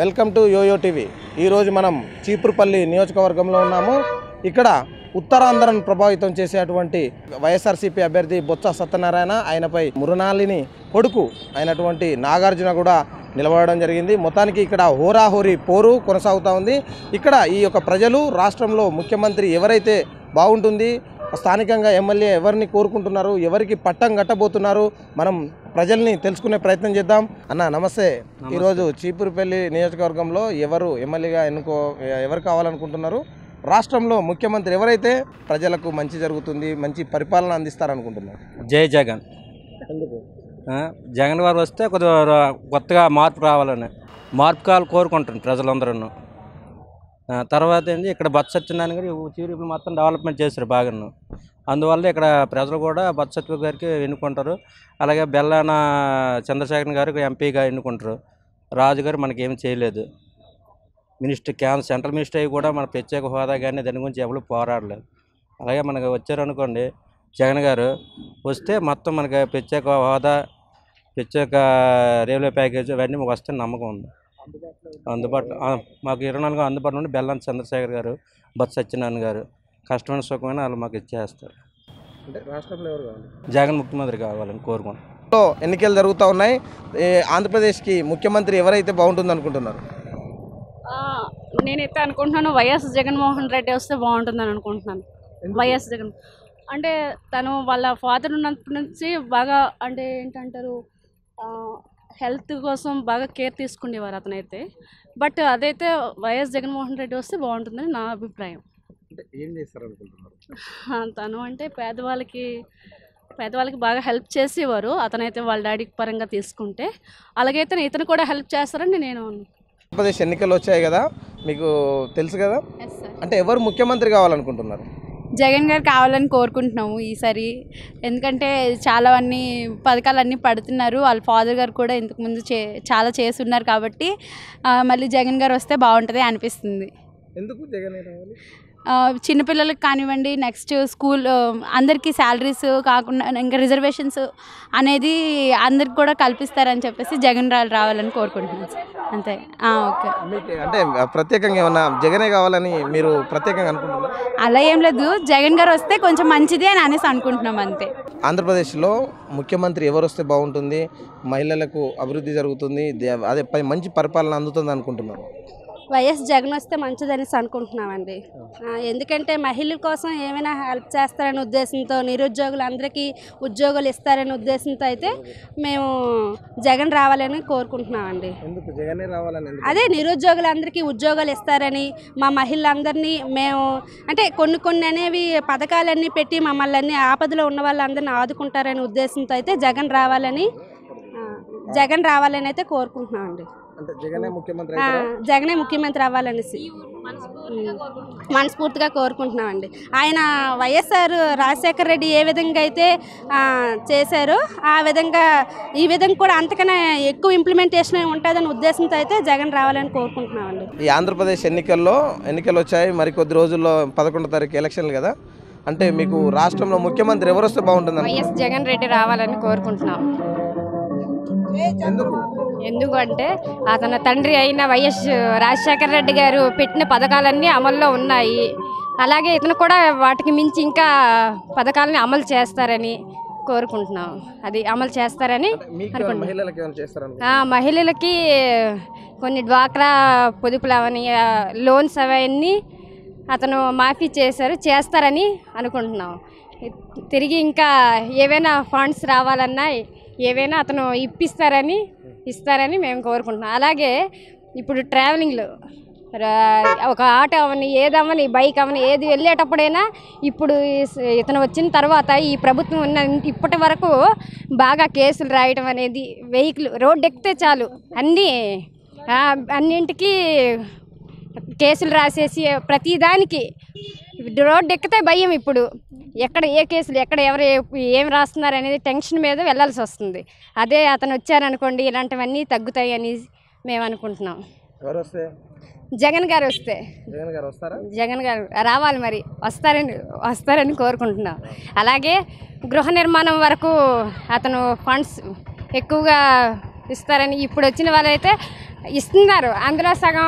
Welcome to yo-yo TV ఈరోజు మనం చీపురుపల్లి నియోజకవర్గంలో ఉన్నాము ఇక్కడ ఉత్తరాంధ్రను ప్రభావితం చేసేటువంటి వైఎస్ఆర్సీపీ అభ్యర్థి బొత్స సత్యనారాయణ ఆయనపై మురునాలిని కొడుకు అయినటువంటి నాగార్జున కూడా నిలబడడం జరిగింది మొత్తానికి ఇక్కడ హోరాహోరీ పోరు కొనసాగుతూ ఉంది ఇక్కడ ఈ యొక్క ప్రజలు రాష్ట్రంలో ముఖ్యమంత్రి ఎవరైతే బాగుంటుంది స్థానికంగా ఎమ్మెల్యే ఎవరిని కోరుకుంటున్నారు ఎవరికి పట్టం కట్టబోతున్నారు మనం ప్రజల్ని తెలుసుకునే ప్రయత్నం చేద్దాం అన్న నమస్తే ఈరోజు చీపురుపల్లి నియోజకవర్గంలో ఎవరు ఎమ్మెల్యేగా ఎన్నుకో ఎవరు కావాలనుకుంటున్నారు రాష్ట్రంలో ముఖ్యమంత్రి ఎవరైతే ప్రజలకు మంచి జరుగుతుంది మంచి పరిపాలన అందిస్తారనుకుంటున్నారు జై జగన్ ఎందుకు ఆ, జగన్ గారు వస్తే కొద్దిగా ర- కొత్తగా మార్పు రావాలని మార్పు కావాలి కోరుకుంటారు ప్రజలందరూ తర్వాత ఏంటి ఇక్కడ బొత్స సత్యనారాయణ గారు చీరుపులు మొత్తం డెవలప్మెంట్ చేశారు బాగాను అందువల్ల ఇక్కడ ప్రజలు కూడా బొత్స సత్య గారికి ఎన్నుకుంటారు అలాగే బెల్లాన చంద్రశేఖర్ గారికి ఎంపీగా ఎన్నుకుంటారు రాజు గారు మనకి ఏమి చేయలేదు మినిస్టర్ క్యాన్ సెంట్రల్ మినిస్టర్ అయ్యి కూడా మన ప్రత్యేక హోదా కానీ దాని గురించి ఎవరు పోరాడలేదు అలాగే మనకు వచ్చారనుకోండి జగన్ గారు వస్తే మొత్తం మనకి ప్రత్యేక హోదా ప్రత్యేక రైల్వే ప్యాకేజ్ ఇవన్నీ మాకు వస్తే నమ్మకం ఉంది అందుబాటులో ఆ, మాకు ఇరవై నాలుగు అందుబాటులో ఉండి బెల్లం చంద్రశేఖర్ గారు బొత్స సత్యనారాయణ గారు కష్టమైన సుఖమైన వాళ్ళు మాకు ఇచ్చేస్తారు అంటే రాష్ట్రంలో ఎవరు కావాలి జగన్ ముఖ్యమంత్రి కావాలని కోరుకుంటున్నాం లో ఎన్నికలు జరుగుతూ ఉన్నాయి ఏ, ఆంధ్రప్రదేశ్కి ముఖ్యమంత్రి ఎవరైతే బాగుంటుంది అనుకుంటున్నారు ఆ, నేనైతే అనుకుంటున్నాను వైఎస్ జగన్మోహన్ రెడ్డి వస్తే బాగుంటుందని అనుకుంటున్నాను వైఎస్ జగన్ అంటే తను వాళ్ళ ఫాదర్ ఉన్నప్పటి నుంచి బాగా అంటే ఏంటంటారు హెల్త్ కోసం బాగా కేర్ తీసుకునేవారు అతనైతే బట్ అదైతే వైఎస్ జగన్మోహన్ రెడ్డి వస్తే బాగుంటుందని నా అభిప్రాయం అంటే ఏం చేస్తారు అనుకుంటున్నారు ఆ, తను అంటే పేదవాళ్ళకి పేదవాళ్ళకి బాగా హెల్ప్ చేసేవారు అతనైతే వాళ్ళ డాడీ పరంగా తీసుకుంటే అలాగైతే ఇతను కూడా హెల్ప్ చేస్తారని నేను ఆంధ్రప్రదేశ్ ఎన్నికలు వచ్చాయి కదా మీకు తెలుసు కదా ఎస్ సార్ అంటే ఎవరు ముఖ్యమంత్రి కావాలనుకుంటున్నారు జగన్ గారు కావాలని కోరుకుంటున్నాము ఈసారి ఎందుకంటే చాలా అన్ని పథకాలన్నీ పడుతున్నారు వాళ్ళ ఫాదర్ గారు కూడా ఇంతకుముందు చే చాలా చేస్తున్నారు కాబట్టి ఆ, మళ్ళీ జగన్ గారు వస్తే బాగుంటుంది అనిపిస్తుంది ఎందుకు జగన్ రావాలి ఆ, చిన్నపిల్లలకు కానివ్వండి నెక్స్ట్ స్కూల్ ఆ, అందరికీ శాలరీస్ కాకుండా ఇంకా రిజర్వేషన్స్ అనేది అందరికి కూడా కల్పిస్తారని చెప్పేసి జగన్ రా రావాలని కోరుకుంటున్నాను సార్. అంతే ఆ, ఓకే మీకు అంటే ప్రత్యేకంగా ఏమన్నా జగనే కావాలని మీరు ప్రత్యేకంగా అనుకుంటున్నారు అలా ఏం లేదు జగన్ గారు వస్తే కొంచెం మంచిది అని అనేసి అనుకుంటున్నాం అంతే ఆంధ్రప్రదేశ్లో ముఖ్యమంత్రి ఎవరు వస్తే బాగుంటుంది మహిళలకు అభివృద్ధి జరుగుతుంది దే- అదే పై మంచి పరిపాలన అందుతుంది అనుకుంటున్నారు వైఎస్ జగన్ వస్తే మంచిదనేసి అనుకుంటున్నామండి ఆ, ఎందుకంటే మహిళల కోసం ఏమైనా హెల్ప్ చేస్తారనే ఉద్దేశంతో నిరుద్యోగులందరికీ ఉద్యోగాలు ఇస్తారనే ఉద్దేశంతో అయితే మేము జగన్ రావాలని కోరుకుంటున్నామండి ఎందుకు జగనే రావాలని అదే నిరుద్యోగులందరికీ ఉద్యోగాలు ఇస్తారని మా మహిళలందరినీ మేము అంటే కొన్ని కొన్ని అనేవి పథకాలన్నీ పెట్టి మమ్మల్ని అన్ని ఆపదలో ఉన్న వాళ్ళందరినీ ఆదుకుంటారనే ఉద్దేశంతో అయితే జగన్ రావాలని ఆ, జగన్ రావాలని అయితే కోరుకుంటున్నామండి అంటే జగనే ముఖ్యమంత్రి ఆ, జగనే ముఖ్యమంత్రి అవ్వాలనేసి మనస్ఫూర్తిగా కోరుకుంటున్నామండి ఆయన వైఎస్ఆర్ రాజశేఖర రెడ్డి ఏ విధంగా అయితే ఆ, చేశారో ఆ విధంగా ఈ విధంగా కూడా అంతకన్నా ఎక్కువ ఇంప్లిమెంటేషన్ ఉంటుందని ఉద్దేశంతో అయితే జగన్ రావాలని కోరుకుంటున్నామండి ఈ ఆంధ్రప్రదేశ్ ఎన్నికల్లో ఎన్నికలు వచ్చాయి మరి కొద్ది రోజుల్లో పదకొండో తారీఖు ఎలక్షన్లు కదా అంటే మీకు రాష్ట్రంలో ముఖ్యమంత్రి ఎవరు వస్తే బాగుంటుంది వైఎస్ జగన్ రెడ్డి రావాలని కోరుకుంటున్నాం ఎందుకు ఎందుకంటే అతని తండ్రి అయిన వైఎస్ రాజశేఖర రెడ్డి గారు పెట్టిన పథకాలన్నీ అమల్లో ఉన్నాయి అలాగే ఇతను కూడా వాటికి మించి ఇంకా పథకాలని అమలు చేస్తారని కోరుకుంటున్నాం అది అమలు చేస్తారని మీకు అనుకుంటున్నాం. మహిళలకు ఏమైనా చేస్తారనుకో ఆ, మహిళలకి కొన్ని డ్వాక్రా పొదుపులు అవన్నీ ఆ, లోన్స్ అవన్నీ అతను మాఫీ చేశారు చేస్తారని అనుకుంటున్నాం తిరిగి ఇంకా ఏవైనా ఫండ్స్ రావాలన్నా ఏవైనా అతను ఇప్పిస్తారని ఇస్తారని మేము కోరుకుంటున్నాం అలాగే ఇప్పుడు ట్రావెలింగ్లో రా- ఒక ఆటో అవని ఏదవని బైక్ అవని ఏది వెళ్ళేటప్పుడైనా ఇప్పుడు ఈ- ఇతను వచ్చిన తర్వాత ఈ ప్రభుత్వం ఉన్న ఇప్పటి వరకు బాగా కేసులు రాయటం అనేది వెహికల్ రోడ్డు ఎక్కితే చాలు అన్నీ ఆ, అన్నింటికి కేసులు రాసేసి ప్రతిదానికి రోడ్డు ఎక్కితే భయం ఇప్పుడు ఎక్కడ ఏ కేసులు ఎక్కడ ఎవరు ఏ- ఏం రాస్తున్నారు అనేది టెన్షన్ మీద వెళ్ళాల్సి వస్తుంది అదే అతను వచ్చారనుకోండి ఇలాంటివన్నీ తగ్గుతాయి అని మేము అనుకుంటున్నాం ఎవరు వస్తే జగన్ గారు వస్తే జగన్ గారు వస్తారా జగన్ గారు రావాలి మరి వస్తారని వస్తారని కోరుకుంటున్నాం అలాగే గృహ నిర్మాణం వరకు అతను ఫండ్స్ ఎక్కువగా ఇస్తారని ఇప్పుడు వచ్చిన వాళ్ళైతే ఇస్తున్నారు అందులో సగం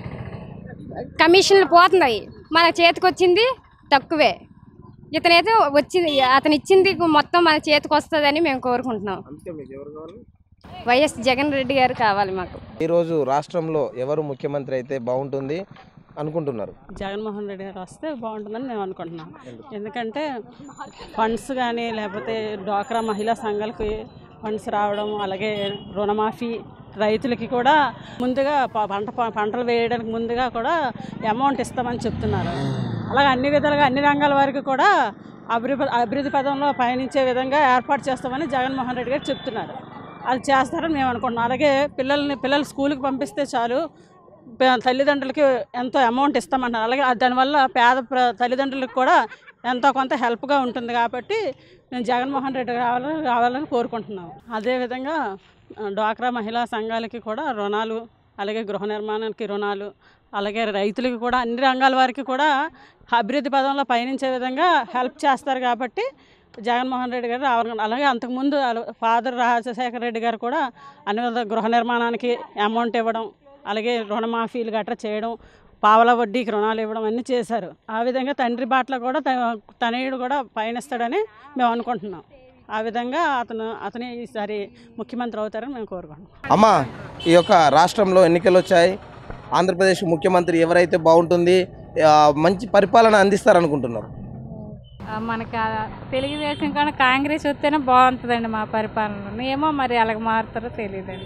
కమిషన్లు పోతున్నాయి మన చేతికి వచ్చింది తక్కువే ఇతనైతే వచ్చింది అతను ఇచ్చింది మొత్తం మన చేతికి వస్తుందని మేము కోరుకుంటున్నాం అందుకే మీకు ఎవరు కావాలి వైఎస్ జగన్ రెడ్డి గారు కావాలి మాకు ఈరోజు రాష్ట్రంలో ఎవరు ముఖ్యమంత్రి అయితే బాగుంటుంది అనుకుంటున్నారు జగన్మోహన్ రెడ్డి గారు వస్తే బాగుంటుందని మేము అనుకుంటున్నాం ఎందుకంటే ఫండ్స్ కానీ లేకపోతే డ్వాక్రా మహిళా సంఘాలకి ఫండ్స్ రావడం అలాగే రుణమాఫీ రైతులకి కూడా ముందుగా ప- పంట ప- పంటలు వేయడానికి ముందుగా కూడా అమౌంట్ ఇస్తామని చెప్తున్నారు అలాగే అన్ని విధాలుగా అన్ని రంగాల వారికి కూడా అభివృద్ధి అభివృద్ధి పదంలో పయనించే విధంగా ఏర్పాటు చేస్తామని జగన్మోహన్ రెడ్డి గారు చెప్తున్నారు అది చేస్తారని మేము అనుకుంటున్నాం అలాగే పిల్లల్ని పిల్లలు స్కూల్కి పంపిస్తే చాలు పే- తల్లిదండ్రులకి ఎంతో అమౌంట్ ఇస్తామంటున్నారు అలాగే ఆ దానివల్ల పేద ప్ర- తల్లిదండ్రులకు కూడా ఎంతో కొంత హెల్ప్గా ఉంటుంది కాబట్టి నేను జగన్మోహన్ రెడ్డి రావాలని రావాలని కోరుకుంటున్నాను అదేవిధంగా ఆ, డ్వాక్రా మహిళా సంఘాలకి కూడా రుణాలు అలాగే గృహ నిర్మాణానికి రుణాలు అలాగే రైతులకి కూడా అన్ని రంగాల వారికి కూడా అభివృద్ధి పదంలో పయనించే విధంగా హెల్ప్ చేస్తారు కాబట్టి జగన్మోహన్ రెడ్డి గారు రావాలి అలాగే అంతకుముందు ఫాదర్ రాజశేఖర రెడ్డి గారు కూడా అన్ని విధాల గృహ నిర్మాణానికి అమౌంట్ ఇవ్వడం అలాగే రుణమాఫీలు గట్రా చేయడం పావల వడ్డీకి రుణాలు ఇవ్వడం అన్నీ చేశారు ఆ విధంగా తండ్రి బాటలో కూడా త- తనయుడు కూడా పయనిస్తాడని మేము అనుకుంటున్నాం ఆ విధంగా అతను అతనే ఈసారి ముఖ్యమంత్రి అవుతారని మేము కోరుకుంటున్నాం అమ్మ ఈ యొక్క రాష్ట్రంలో ఎన్నికలు వచ్చాయి ఆంధ్రప్రదేశ్ ముఖ్యమంత్రి ఎవరైతే బాగుంటుంది ఆ, మంచి పరిపాలన అందిస్తారనుకుంటున్నారు ఆ, మనకి ఆ తెలుగుదేశం కన్నా కాంగ్రెస్ వస్తేనే బాగుంటుందండి మా పరిపాలన ఏమో మరి అలాగ మారుతారో తెలియదండి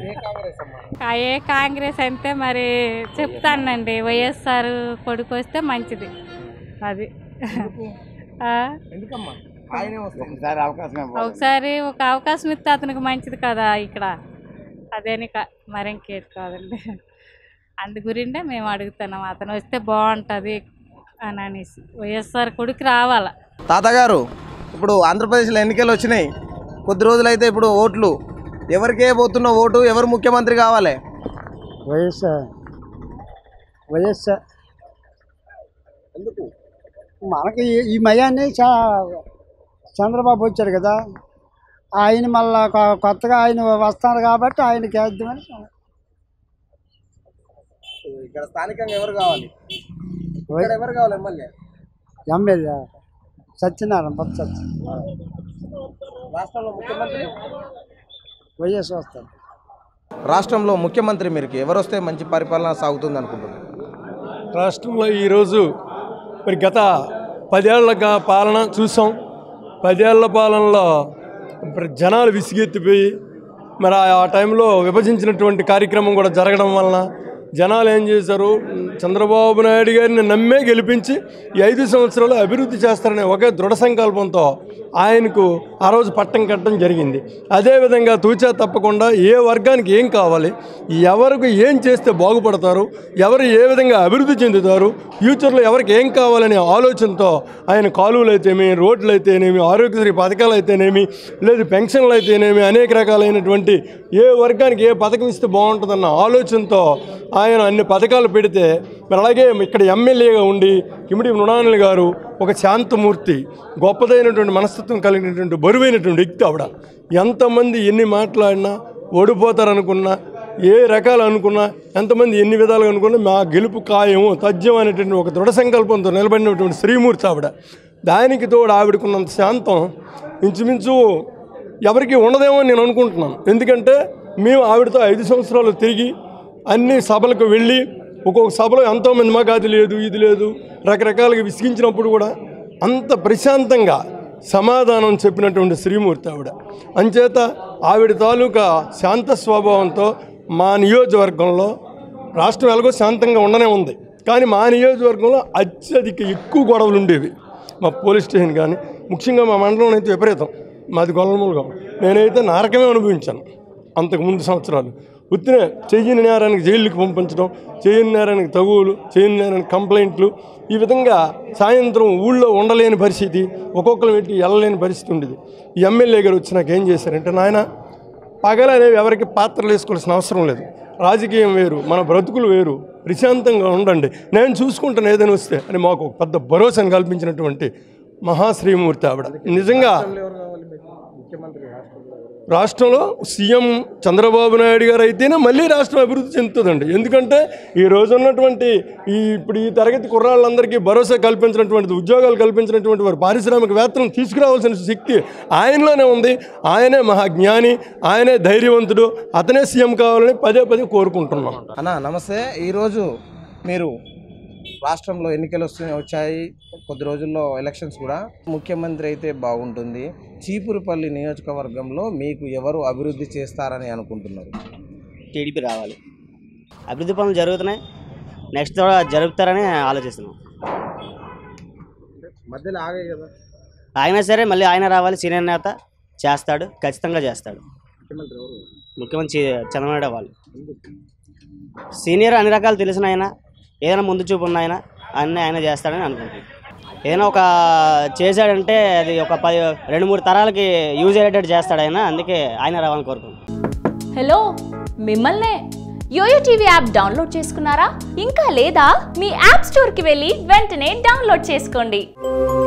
ఆ, ఏ కాంగ్రెస్ అంటే మరి చెప్తానండి వైఎస్ఆర్ కొడుకు వస్తే మంచిది అది ఆ, ఎందుకమ్మా ఆయనే వస్తాయి ఒకసారి ఒక అవకాశం ఇస్తే అతనికి మంచిది కదా ఇక్కడ అదేని కా- మరి ఇంకేది కాదండి అందు గురిండే మేము అడుగుతున్నాం అతను వస్తే బాగుంటుంది అని అనేసి వైఎస్ఆర్ కొడుకు రావాలా తాతగారు ఇప్పుడు ఆంధ్రప్రదేశ్లో ఎన్నికలు వచ్చినాయి కొద్ది రోజులైతే ఇప్పుడు ఓట్లు ఎవరికే పోతున్న ఓటు ఎవరు ముఖ్యమంత్రి కావాలి వైఎస్ఆర్ వైఎస్ఆర్ ఎందుకు మనకి ఈ- ఈ మయాన్ని చా చంద్రబాబు వచ్చారు కదా ఆయన మళ్ళా కొ- కొత్తగా ఆయన వస్తారు కాబట్టి ఆయనకి వేద్దామని ఇక్కడ స్థానికంగా ఎవరు కావాలి ఇక్కడ ఎవరు కావాలి ఎమ్మెల్యే ఎమ్మెల్యే సత్యనారాయణ బొత్స సత్యనారాయణ రాష్ట్రంలో ముఖ్యమంత్రి వైఎస్ వస్తారు రాష్ట్రంలో ముఖ్యమంత్రి మీరుకి ఎవరు వస్తే మంచి పరిపాలన సాగుతుంది అనుకుంటున్నారు రాష్ట్రంలో ఈరోజు మరి గత పదేళ్ల గా- పాలన చూసాం పదేళ్ల పాలనలో మరి జనాలు విసిగెత్తిపోయి మరి ఆ- ఆ టైంలో విభజించినటువంటి కార్యక్రమం కూడా జరగడం వలన జనాలు ఏం చేశారు చంద్రబాబు నాయుడు గారిని నమ్మే గెలిపించి ఈ ఐదు సంవత్సరాలు అభివృద్ధి చేస్తారనే ఒకే దృఢ సంకల్పంతో ఆయనకు ఆ రోజు పట్టం కట్టడం జరిగింది అదేవిధంగా తూచా తప్పకుండా ఏ వర్గానికి ఏం కావాలి ఎవరికి ఏం చేస్తే బాగుపడతారు ఎవరు ఏ విధంగా అభివృద్ధి చెందుతారు ఫ్యూచర్లో ఎవరికి ఏం కావాలనే ఆలోచనతో ఆయన కాలువలు అయితేనేమి రోడ్లు అయితేనేమి ఆరోగ్యశ్రీ పథకాలు అయితేనేమి లేదు పెన్షన్లు అయితేనేమి అనేక రకాలైనటువంటి ఏ వర్గానికి ఏ పథకం ఇస్తే బాగుంటుందన్న ఆలోచనతో ఆయన అన్ని పథకాలు పెడితే మరి అలాగే ఇక్కడ ఎమ్మెల్యేగా ఉండి కిమిడి మృణానులు గారు ఒక శాంతమూర్తి గొప్పదైనటువంటి మనస్తత్వం కలిగినటువంటి బరువైనటువంటి వ్యక్తి ఆవిడ ఎంతమంది ఎన్ని మాట్లాడినా ఓడిపోతారనుకున్నా ఏ రకాలు అనుకున్నా ఎంతమంది ఎన్ని విధాలుగా అనుకున్నా మా గెలుపు ఖాయము తథ్యం అనేటువంటి ఒక దృఢ సంకల్పంతో నిలబడినటువంటి శ్రీమూర్తి ఆవిడ దానికి తోడు ఆవిడకున్నంత శాంతం ఇంచుమించు ఎవరికి ఉండదేమో అని నేను అనుకుంటున్నాను ఎందుకంటే మేము ఆవిడతో ఐదు సంవత్సరాలు తిరిగి అన్ని సభలకు వెళ్ళి ఒక్కొక్క సభలో ఎంతోమంది మాకు అది లేదు ఇది లేదు రకరకాలుగా విసిగించినప్పుడు కూడా అంత ప్రశాంతంగా సమాధానం చెప్పినటువంటి శ్రీమూర్తి ఆవిడ అంచేత ఆవిడ తాలూకా శాంత స్వభావంతో మా నియోజకవర్గంలో రాష్ట్రం ఎలాగో శాంతంగా ఉండనే ఉంది కానీ మా నియోజకవర్గంలో అత్యధిక ఎక్కువ గొడవలు ఉండేవి మా పోలీస్ స్టేషన్ కానీ ముఖ్యంగా మా మండలం అయితే విపరీతం మాది గొల్లమూలుగా నేనైతే నరకమే అనుభవించాను అంతకు ముందు సంవత్సరాలు ఉత్తినే చెయ్యని నేరానికి జైలుకి పంపించడం చేయని నేరానికి తగువులు చేయని నేరానికి కంప్లైంట్లు ఈ విధంగా సాయంత్రం ఊళ్ళో ఉండలేని పరిస్థితి ఒక్కొక్కరు పెట్టి వెళ్ళలేని పరిస్థితి ఉండేది ఈ ఎమ్మెల్యే గారు వచ్చి నాకు ఏం చేశారంటే నాయన పగలు అనేవి ఎవరికి పాత్రలు వేసుకోవాల్సిన అవసరం లేదు రాజకీయం వేరు మన బ్రతుకులు వేరు ప్రశాంతంగా ఉండండి నేను చూసుకుంటాను ఏదైనా వస్తే అని మాకు ఒక పెద్ద భరోసాను కల్పించినటువంటి మహాశ్రీమూర్తి ఆవిడ నిజంగా ఎవరు కావాలి మీకు ముఖ్యమంత్రి రాష్ట్రంలో ఎవరు కావాలి? రాష్ట్రంలో సీఎం చంద్రబాబు నాయుడు గారు అయితేనే మళ్ళీ రాష్ట్రం అభివృద్ధి చెందుతుందండి ఎందుకంటే ఈ రోజు ఉన్నటువంటి ఈ ఇప్పుడు ఈ తరగతి కుర్రాళ్ళందరికీ భరోసా కల్పించినటువంటి ఉద్యోగాలు కల్పించినటువంటి వారు పారిశ్రామికవేత్తలను తీసుకురావాల్సిన శక్తి ఆయనలోనే ఉంది ఆయనే మహాజ్ఞాని ఆయనే ధైర్యవంతుడు అతనే సీఎం కావాలని పదే పదే కోరుకుంటున్నాం అన్న నమస్తే ఈరోజు మీరు రాష్ట్రంలో ఎన్నికలు వస్తూనే వచ్చాయి కొద్ది రోజుల్లో ఎలక్షన్స్ కూడా ముఖ్యమంత్రి అయితే బాగుంటుంది చీపురుపల్లి నియోజకవర్గంలో మీకు ఎవరు అభివృద్ధి చేస్తారని అనుకుంటున్నారు టీడీపీ రావాలి అభివృద్ధి పనులు జరుగుతున్నాయి నెక్స్ట్ కూడా జరుపుతారని ఆలోచిస్తున్నాం మధ్యలో ఆగాయి కదా అయినా సరే మళ్ళీ ఆయన రావాలి సీనియర్ నేత చేస్తాడు ఖచ్చితంగా చేస్తాడు ముఖ్యమంత్రి ఎవరు ముఖ్యమంత్రి చంద్రబాబు నాయుడు వాళ్ళు సీనియర్ అన్ని రకాలు తెలిసిన ఆయన ఏదైనా ముందు చూపు ఉన్న ఆయన అన్నీ ఆయన చేస్తాడని అనుకుంటున్నాను ఏదైనా ఒక చేశాడంటే అది ఒక పది రెండు మూడు తరాలకి యూజ్ అయ్యేటట్టు చేస్తాడు ఆయన అందుకే ఆయన రావాలని కోరుకుంటున్నాను హలో మిమ్మల్నే యోయో టీవీ యాప్ డౌన్లోడ్ చేసుకున్నారా ఇంకా లేదా మీ యాప్ స్టోర్కి వెళ్ళి వెంటనే డౌన్లోడ్ చేసుకోండి